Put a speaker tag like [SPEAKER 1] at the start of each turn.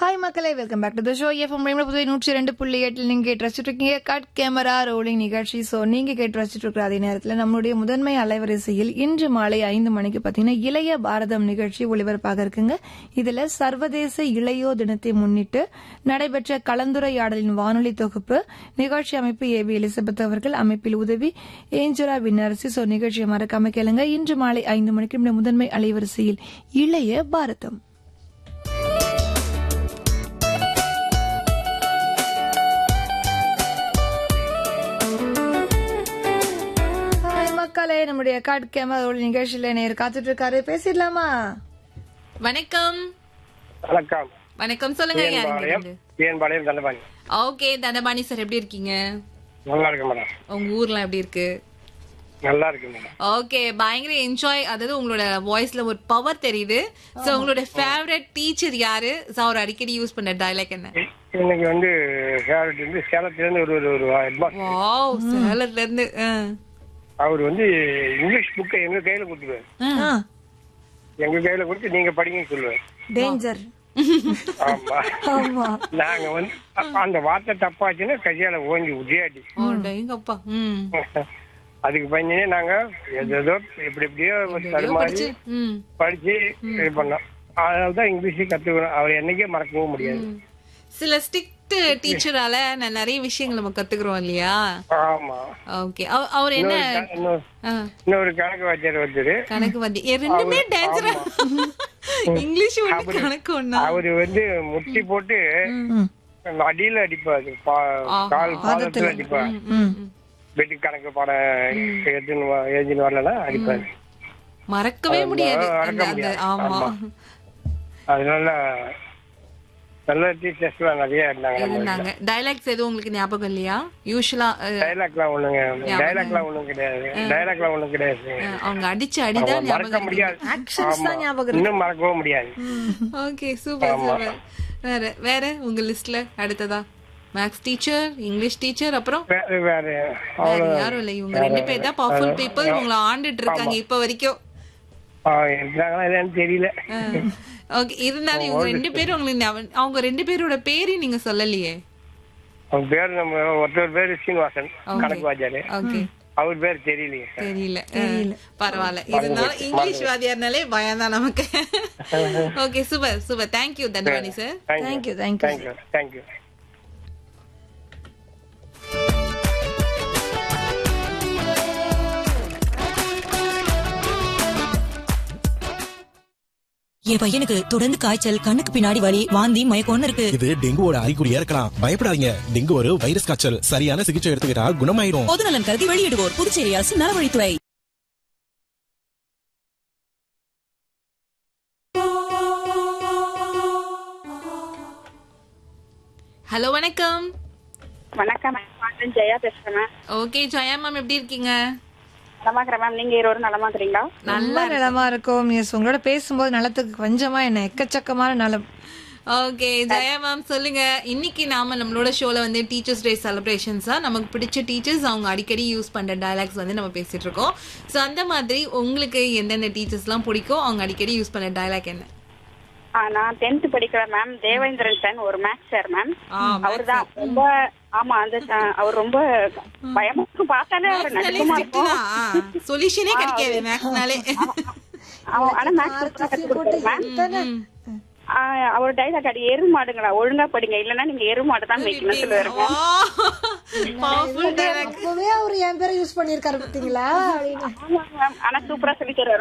[SPEAKER 1] Hi மக்களே welcome back to the show FM ரேம்ல புதுவை நூற்றி ரெண்டு புள்ளி எட்டில் நீங்க கேட்டு ரசிச்சுட்டு இருக்கீங்க கட் கேமரா ரோலிங் நிகழ்ச்சி ஸோ நீங்க கேட்டு ரசிச்சுட்டு இருக்கிற அதே நேரத்தில் நம்மளுடைய முதன்மை அலைவரிசையில் இன்று மாலை ஐந்து மணிக்கு பார்த்தீங்கன்னா இளைய பாரதம் நிகழ்ச்சி ஒளிபரப்பாக இருக்குங்க இதுல சர்வதேச இளையோர் தினத்தை முன்னிட்டு நடைபெற்ற கலந்துரையாடலின் வானொலி தொகுப்பு நிகழ்ச்சி அமைப்பு ஏ பி எலிசபெத் அவர்கள் அமைப்பில் உதவி ஏஞ்சலா விண்ணரசி ஸோ நிகழ்ச்சியை மறக்காம கேளுங்க இன்று மாலை ஐந்து மணிக்கு நம்முடைய முதன்மை அலைவரிசையில் இளைய பாரதம் ஹாய் மக்களே நம்முடைய காட் கேமரா நிகழ்ச்சியில நேர் காத்துட்டு இருக்காரு பேசிடலாமா
[SPEAKER 2] வணக்கம்
[SPEAKER 3] வணக்கம்
[SPEAKER 2] வணக்கம் சொல்லுங்க யாருங்க
[SPEAKER 3] பாளையம்
[SPEAKER 2] நீங்க?
[SPEAKER 3] பாளையம் தண்டபாணி
[SPEAKER 2] ஓகே தண்டபாணி சார் எப்படி இருக்கீங்க
[SPEAKER 3] நல்லா இருக்கு மேடம்
[SPEAKER 2] உங்க ஊர்லாம் எப்படி இருக்கு
[SPEAKER 3] நல்லா இருக்கு மேடம்
[SPEAKER 2] ஓகே பயங்கர என்ஜாய் அதாவது உங்களோட வாய்ஸ்ல ஒரு பவர் தெரியுது சோ உங்களோட ஃபேவரட் டீச்சர் யாரு So, அவர் அடிக்கடி யூஸ் பண்ண டயலாக் என்ன
[SPEAKER 3] இன்னைக்கு வந்து ஃபேவரட் வந்து சேலத்துல இருந்து ஒரு ஒரு ஒரு headmaster.
[SPEAKER 2] வாவ் சேலத்துல இருந்து ஆ.
[SPEAKER 3] அவர் வந்து இங்கிலீஷ் புக்கை எங்க கையில கொடுத்துருவாரு எங்க கையில கொடுத்து நீங்க படிங்கன்னு சொல்லுவாரு
[SPEAKER 1] டேஞ்சர்
[SPEAKER 3] ஆமா
[SPEAKER 1] ஆமா
[SPEAKER 3] நாங்க வந்து அப்ப அந்த வார்த்தை தப்பாச்சுன்னா கையால ஓங்கி உதியாடி
[SPEAKER 2] ஓ, டேங்கப்பா ம்
[SPEAKER 3] அதுக்கு பயந்தே நாங்க ஏதோ எப்படி எப்படியோ தடுமாறி
[SPEAKER 2] படிச்சு ம்
[SPEAKER 3] படிச்சு இது பண்ணோம் அதனாலதான் இங்கிலீஷ் கத்துக்கணும் அவர் என்னைக்கே மறக்கவும் முடியாது
[SPEAKER 2] சில ஸ்ட்ரிக்ட் டீச்சரால நான் நிறைய விஷயங்கள் நம்ம கத்துக்கிறோம் இல்லையா
[SPEAKER 3] ஆமா
[SPEAKER 2] ஓகே அவர் என்ன
[SPEAKER 3] இன்னொரு
[SPEAKER 2] ஆ,
[SPEAKER 3] இன்னொரு கணக்கு வாத்தியார் ஒருத்தர்
[SPEAKER 2] கணக்கு வந்து ஏ, ரெண்டுமே டேஞ்சரா இங்கிலீஷ் ஒண்ணு கணக்கு ஒண்ணா
[SPEAKER 3] அவரு வந்து முட்டி போட்டு அடியில அடிப்பாரு பா- கால் பாதத்துல அடிப்பாரு வெட்டி கணக்கு பாடம் எடுத்துன்னு வா- எழுதின்னு வரலன்னா அடிப்பாரு
[SPEAKER 2] மறக்கவே முடியாது
[SPEAKER 3] மறக்க
[SPEAKER 2] அந்த- அந்த
[SPEAKER 3] முடியாது.
[SPEAKER 2] ஆமா
[SPEAKER 3] ஆமா. அதனால நல்ல டீச்சர்ஸ் எல்லாம் நிறைய இருந்தாங்க நம்ம
[SPEAKER 2] இருந்தாங்க டைலாக்ஸ் எதுவும் உங்களுக்கு ஞாபகம் இல்லையா யூஸ்வலா
[SPEAKER 3] டைலாக்லாம் ஒண்ணுங்க டைலாக்லாம் ஒண்ணும் கிடையாது டைலாக்லாம் ஒண்ணும் கிடையாது
[SPEAKER 2] அவங்க அடிச்ச அடிதான்
[SPEAKER 3] மறக்க
[SPEAKER 2] ஞாபகம்
[SPEAKER 3] முடியாது
[SPEAKER 1] ஆக்ஷன்ஸ் தான் ஞாபகம்
[SPEAKER 3] இன்னும் மறக்கவும் முடியாது
[SPEAKER 2] ஓகே சூப்பர் சூப்பர் வேற வேற உங்க லிஸ்ட்ல அடுத்ததா மேக்ஸ் டீச்சர் இங்கிலீஷ் டீச்சர் அப்புறம்
[SPEAKER 3] வேற வேற
[SPEAKER 2] வேற யாரும் இல்ல இவங்க ரெண்டு பேர் தான் பவர்ஃபுல் பீப்புள் இவங்கள ஆண்டுட்டு இருக்காங்க இப்ப வரைக்கும்
[SPEAKER 3] இருந்தாங்களா இல்லைன்னு தெரியல
[SPEAKER 2] ஓகே இருந்தாலும் இவங்க ரெண்டு பேரும் உங்களுக்கு ஞாபகம்- அவங்க ரெண்டு பேரோட பேரையும் நீங்க சொல்லலையே
[SPEAKER 3] அவங்க பேர் நம்ம ஒருத்தர் பேரு சீனிவாசன் கணக்கு வாத்தியாரு
[SPEAKER 2] ஓகே
[SPEAKER 3] அவர் பேர் தெரியலையே
[SPEAKER 2] தெரியல அஹ், பரவாயில்ல இருந்தாலும் இங்கிலீஷ் வாதியார்னாலே பயம் தான் நமக்கு okay super super thank you Dhandavani sir
[SPEAKER 1] thank you thank you
[SPEAKER 3] thank you thank you
[SPEAKER 4] என் பையனுக்கு தொடர்ந்து காய்ச்சல் கண்ணுக்கு பின்னாடி வலி வாந்தி மயக்கம்னு இருக்கு
[SPEAKER 5] இது டெங்குவோட அறிகுறியா இருக்கலாம் பயப்படாதீங்க டெங்கு ஒரு வைரஸ் காய்ச்சல் சரியான சிகிச்சை எடுத்துக்கிட்டா குணமாயிடும்
[SPEAKER 4] பொதுநலன் கருதி வெளியிடுவோர் புதுச்சேரி அரசு நலவழித்துறை
[SPEAKER 2] ஹலோ வணக்கம்
[SPEAKER 6] வணக்கம் மேம் நான் ஜெயா பேசுறேன் மேம்
[SPEAKER 2] ஓகே ஜெயா மேம் எப்படி இருக்கீங்க
[SPEAKER 6] நலமா இருக்கிறேன் மேம் நீங்க இருவரும் நலமா இருக்கிறீங்களா
[SPEAKER 1] நல்ல நிலமா இருக்கும் எஸ் உங்களோட பேசும்போது நலத்துக்கு கொஞ்சமா என்ன எக்கச்சக்கமான நலம்
[SPEAKER 2] ஓகே ஜெயா மேம் சொல்லுங்க இன்னைக்கு நாம நம்மளோட ஷோல வந்து டீச்சர்ஸ் டே செலிப்ரேஷன்ஸா நமக்கு பிடிச்ச டீச்சர்ஸ் அவங்க அடிக்கடி யூஸ் பண்ற டயலாக்ஸ் வந்து நம்ம பேசிட்டு இருக்கோம் ஸோ அந்த மாதிரி உங்களுக்கு எந்தெந்த டீச்சர்ஸ்லாம் பிடிக்கும் அவங்க அடிக்கடி யூஸ் பண்ண டயலாக் என்ன
[SPEAKER 6] ஆ, நான் டென்த் படிக்கிறேன் மேம் தேவேந்திரன் சார் ஒரு மேக்ஸ் சார் மேம்
[SPEAKER 2] ஆ,
[SPEAKER 6] அவர் தான் ரொம்ப ஆமா அந்த ஆ, அவர் ரொம்ப பயமா இருக்கும் பார்த்தாலே அவர் நடுக்கமா இருக்கும்
[SPEAKER 2] சொல்யூஷனே கிடைக்காது மேக்ஸ்னாலே
[SPEAKER 6] அவ- ஆனா மேக்ஸ் கத்து கொடுத்தாரு மேம் ஆ, அவர் டைலாக் அடி எரு மாடுங்களா ஒழுங்கா படிங்க இல்லன்னா நீங்க எரு மாடு தான் வைக்கணும் சொல்லுவாரு
[SPEAKER 2] பவர்ஃபுல் டயலாக்
[SPEAKER 1] அப்பவே அவர் என் பேரை யூஸ் பண்ணிருக்காரு பாத்தீங்களா அப்படின்னு
[SPEAKER 6] ஆமா மேம் ஆனா சூப்பரா சொல்லி தருவாரு